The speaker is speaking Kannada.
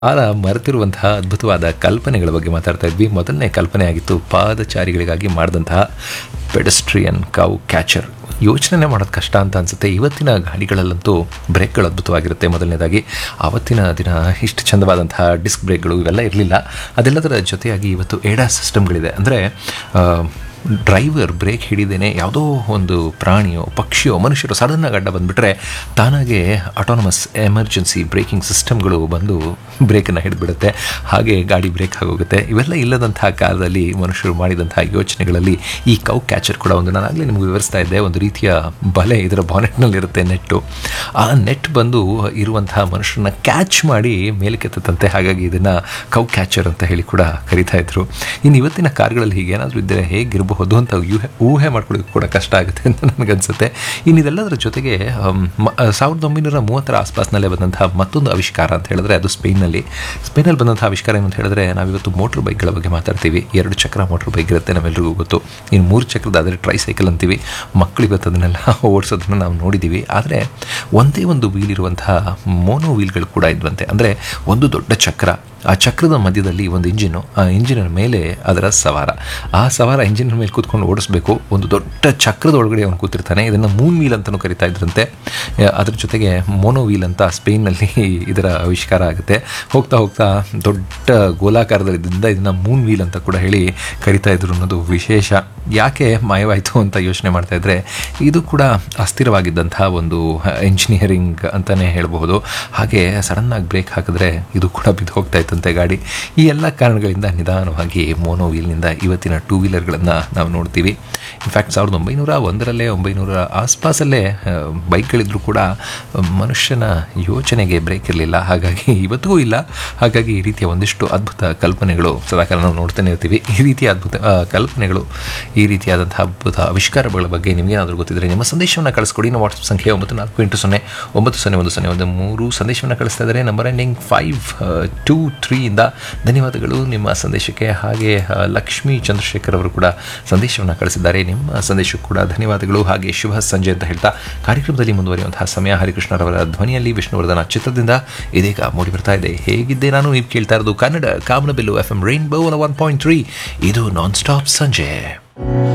ಆಗ ಮರೆತಿರುವಂತಹ ಅದ್ಭುತವಾದ ಕಲ್ಪನೆಗಳ ಬಗ್ಗೆ ಮಾತಾಡ್ತಾ ಇದ್ವಿ ಮೊದಲನೇ ಕಲ್ಪನೆ ಆಗಿತ್ತು ಪಾದಚಾರಿಗಳಿಗಾಗಿ ಮಾಡಿದಂತಹ ಪೆಡಸ್ಟ್ರಿಯನ್ ಕೌ ಕ್ಯಾಚರ್ ಯೋಚನೆ ಮಾಡೋದು ಕಷ್ಟ ಅಂತ ಅನಿಸುತ್ತೆ ಇವತ್ತಿನ ಗಾಡಿಗಳಲ್ಲಂತೂ ಬ್ರೇಕ್ಗಳು ಅದ್ಭುತವಾಗಿರುತ್ತೆ ಮೊದಲನೇದಾಗಿ ಆವತ್ತಿನ ದಿನ ಇಷ್ಟು ಚಂದವಾದಂತಹ ಡಿಸ್ಕ್ ಬ್ರೇಕ್ಗಳು ಇವೆಲ್ಲ ಇರಲಿಲ್ಲ ಅದೆಲ್ಲದರ ಜೊತೆಯಾಗಿ ಇವತ್ತು ಏಡಾ ಸಿಸ್ಟಮ್ಗಳಿದೆ ಅಂದರೆ ಡ್ರೈವರ್ ಬ್ರೇಕ್ ಹಿಡಿದೇನೆ ಯಾವುದೋ ಒಂದು ಪ್ರಾಣಿಯೋ ಪಕ್ಷಿಯೋ ಮನುಷ್ಯರು ಸಡನ್ನಾಗಿ ಅಡ್ಡ ಬಂದುಬಿಟ್ರೆ ತಾನಾಗೆ ಆಟೋನಮಸ್ ಎಮರ್ಜೆನ್ಸಿ ಬ್ರೇಕಿಂಗ್ ಸಿಸ್ಟಮ್ಗಳು ಬಂದು ಬ್ರೇಕನ್ನು ಹಿಡಿದ್ಬಿಡುತ್ತೆ ಹಾಗೆ ಗಾಡಿ ಬ್ರೇಕ್ ಆಗೋಗುತ್ತೆ ಇವೆಲ್ಲ ಇಲ್ಲದಂತಹ ಕಾಲದಲ್ಲಿ ಮನುಷ್ಯರು ಮಾಡಿದಂತಹ ಯೋಚನೆಗಳಲ್ಲಿ ಈ ಕೌ ಕ್ಯಾಚರ್ ಕೂಡ ಒಂದು ನಾನು ಆಗಲೇ ನಿಮಗೆ ವಿವರಿಸ್ತಾ ಇದ್ದೆ ಒಂದು ರೀತಿಯ ಬಲೆ ಇದರ ಬಾನೆಟ್ನಲ್ಲಿರುತ್ತೆ ನೆಟ್ಟು ಆ ನೆಟ್ ಬಂದು ಇರುವಂತಹ ಮನುಷ್ಯರನ್ನ ಕ್ಯಾಚ್ ಮಾಡಿ ಮೇಲಕ್ಕೆತ್ತಂತೆ ಹಾಗಾಗಿ ಇದನ್ನು ಕೌ ಕ್ಯಾಚರ್ ಅಂತ ಹೇಳಿ ಕೂಡ ಕರಿತಾ ಇದ್ರು ಇನ್ನು ಇವತ್ತಿನ ಕಾರ್ಗಳಲ್ಲಿ ಹೀಗೇನಾದರೂ ಇದ್ದರೆ ಹೇಗಿರಬಹುದು ಅಂತ ಊಹೆ ಊಹೆ ಮಾಡ್ಕೊಳ್ಳೋಕೆ ಕೂಡ ಕಷ್ಟ ಆಗುತ್ತೆ ಅಂತ ನನಗನ್ಸುತ್ತೆ ಇನ್ನು ಇದೆಲ್ಲದರ ಜೊತೆಗೆ ಅಮ್, ಮ- ಸಾವಿರದ ಒಂಬೈನೂರ ಮೂವತ್ತರ ಆಸ್ಪಾಸ್ನಲ್ಲೇ ಬಂದಂತಹ ಮತ್ತೊಂದು ಆವಿಷ್ಕಾರ ಅಂತ ಹೇಳಿದ್ರೆ ಅದು ಸ್ಪೇನ್ನಲ್ಲಿ ಸ್ಪೇನಲ್ಲಿ ಬಂದಂತಹ ಆವಿಷ್ಕಾರ ಏನು ಅಂತ ಹೇಳಿದ್ರೆ ನಾವಿವತ್ತು ಮೋಟ್ರ್ ಬೈಕ್ಗಳ ಬಗ್ಗೆ ಮಾತಾಡ್ತೀವಿ ಎರಡು ಚಕ್ರ ಮೋಟ್ರ್ ಬೈಕ್ ಇರುತ್ತೆ ನಮ್ಮೆಲ್ರಿಗೂ ಗೊತ್ತು ಇನ್ನು ಮೂರು ಚಕ್ರದ ಆದರೆ ಟ್ರೈ ಸೈಕಲ್ ಅಂತೀವಿ ಮಕ್ಕಳು ಇವತ್ತು ಅದನ್ನೆಲ್ಲ ಓಡಿಸೋದನ್ನು ನಾವು ನೋಡಿದ್ದೀವಿ ಆದರೆ ಒಂದೇ ಒಂದು ವೀಲ್ ಇರುವಂತಹ ಮೋನೋ ವೀಲ್ಗಳು ಕೂಡ ಇದ್ವಂತೆ ಅಂದರೆ ಒಂದು ದೊಡ್ಡ ಚಕ್ರ ಆ ಚಕ್ರದ ಮಧ್ಯದಲ್ಲಿ ಒಂದು ಇಂಜಿನ್ನು ಆ ಇಂಜಿನಿನ ಮೇಲೆ ಅದರ ಸವಾರ ಆ ಸವಾರ ಇಂಜಿನ್ ಮೇಲೆ ಕೂತ್ಕೊಂಡು ಓಡಿಸ್ಬೇಕು ಒಂದು ದೊಡ್ಡ ಚಕ್ರದ ಒಳಗಡೆ ಅವನು ಕೂತಿರ್ತಾನೆ ಇದನ್ನು ಮೂನ್ ವೀಲ್ ಅಂತಲೂ ಕರಿತಾ ಇದ್ರಂತೆ ಆ, ಅದ್ರ ಜೊತೆಗೆ ಮೋನೋ ವೀಲ್ ಅಂತ ಸ್ಪೇನ್ನಲ್ಲಿ ಇದರ ಆವಿಷ್ಕಾರ ಆಗುತ್ತೆ ಹೋಗ್ತಾ ಹೋಗ್ತಾ ದೊಡ್ಡ ಗೋಲಾಕಾರದಲ್ಲಿದ್ದರಿಂದ ಇದನ್ನು ಮೂನ್ ವೀಲ್ ಅಂತ ಕೂಡ ಹೇಳಿ ಕರಿತಾ ಇದ್ರು ಅನ್ನೋದು ವಿಶೇಷ ಯಾಕೆ ಮಾಯವಾಯಿತು ಅಂತ ಯೋಚನೆ ಮಾಡ್ತಾ ಇದ್ರೆ ಇದು ಕೂಡ ಅಸ್ಥಿರವಾಗಿದ್ದಂತಹ ಒಂದು ಇಂಜಿನಿಯರಿಂಗ್ ಅಂತಲೇ ಹೇಳಬಹುದು ಹಾಗೆ ಸಡನ್ನಾಗಿ ಬ್ರೇಕ್ ಹಾಕಿದ್ರೆ ಇದು ಕೂಡ ಬಿದ್ದು ಹೋಗ್ತಾ ಇತ್ತಂತೆ ಗಾಡಿ ಈ ಎಲ್ಲ ಕಾರಣಗಳಿಂದ ನಿಧಾನವಾಗಿ ಮೋನೋ ವೀಲ್ನಿಂದ ಇವತ್ತಿನ ಟೂ ವೀಲರ್ಗಳನ್ನು ನಾವು ನೋಡ್ತೀವಿ ಇನ್ಫ್ಯಾಕ್ಟ್ ಸಾವಿರದ ಒಂಬೈನೂರ ಒಂದರಲ್ಲೇ ಒಂಬೈನೂರ ಆಸ್ಪಾಸಲ್ಲೇ ಆ, ಬೈಕ್ಗಳಿದ್ರೂ ಕೂಡ ಆ, ಮನುಷ್ಯನ ಯೋಚನೆಗೆ ಬ್ರೇಕ್ ಇರಲಿಲ್ಲ ಹಾಗಾಗಿ ಇವತ್ತಿಗೂ ಇಲ್ಲ ಹಾಗಾಗಿ ಈ ರೀತಿಯ ಒಂದಿಷ್ಟು ಅದ್ಭುತ ಕಲ್ಪನೆಗಳು ಸದಾಕಾಲ ನಾವು ನೋಡ್ತಾನೆ ಇರ್ತೀವಿ ಈ ರೀತಿಯ ಅದ್ಭುತ ಆ, ಕಲ್ಪನೆಗಳು ಈ ರೀತಿಯಾದಂತಹ ಅದ್ಭುತ ಆವಿಷ್ಕಾರಗಳ ಬಗ್ಗೆ ನಿಮಗೇನಾದರೂ ಗೊತ್ತಿದ್ದರೆ ನಿಮ್ಮ ಸಂದೇಶವನ್ನು ಕಳಿಸ್ಕೊಡಿ ನಮ್ಮ ವಾಟ್ಸಪ್ ಸಂಖ್ಯೆ ಒಂಬತ್ತು ನಾಲ್ಕು ಎಂಟು ಸೊನ್ನೆ ಒಂಬತ್ತು ಸೊನ್ನೆ ಒಂದು ಸೊನ್ನೆ ಒಂದು ಮೂರು ಸಂದೇಶವನ್ನು ಕಳಿಸ್ತಾ ಇದ್ದಾರೆ ನಂಬರ್ ಎಂಡಿಂಗ್ ಫೈವ್ ಟೂ ತ್ರೀಯಿಂದ ಧನ್ಯವಾದಗಳು ನಿಮ್ಮ ಸಂದೇಶಕ್ಕೆ ಹಾಗೆ ಆ, ಲಕ್ಷ್ಮೀ ಚಂದ್ರಶೇಖರ್ ಅವರು ಕೂಡ ಸಂದೇಶವನ್ನು ಕಳಿಸಿದ್ದಾರೆ ನಿಮ್ಮ ಸಂದೇಶಕ್ಕೂ ಕೂಡ ಧನ್ಯವಾದಗಳು ಹಾಗೆ ಶುಭ ಸಂಜೆ ಅಂತ ಹೇಳ್ತಾ ಕಾರ್ಯಕ್ರಮದಲ್ಲಿ ಮುಂದುವರಿಯುವಂತಹ ಸಮಯ ಹರಿಕೃಷ್ಣರವರ ಧ್ವನಿಯಲ್ಲಿ ವಿಷ್ಣುವರ್ಧನ ಚಿತ್ರದಿಂದ ಇದೀಗ ಮೂಡಿ ಬರ್ತಾ ಇದೆ ಹೇಗಿದ್ದೆ ನಾನು ನೀವು ಕೇಳ್ತಾ ಇರೋದು Kannada Kamanabillu F M Rainbow one point three ಇದು ನಾನ್ ಸ್ಟಾಪ್ ಸಂಜೆ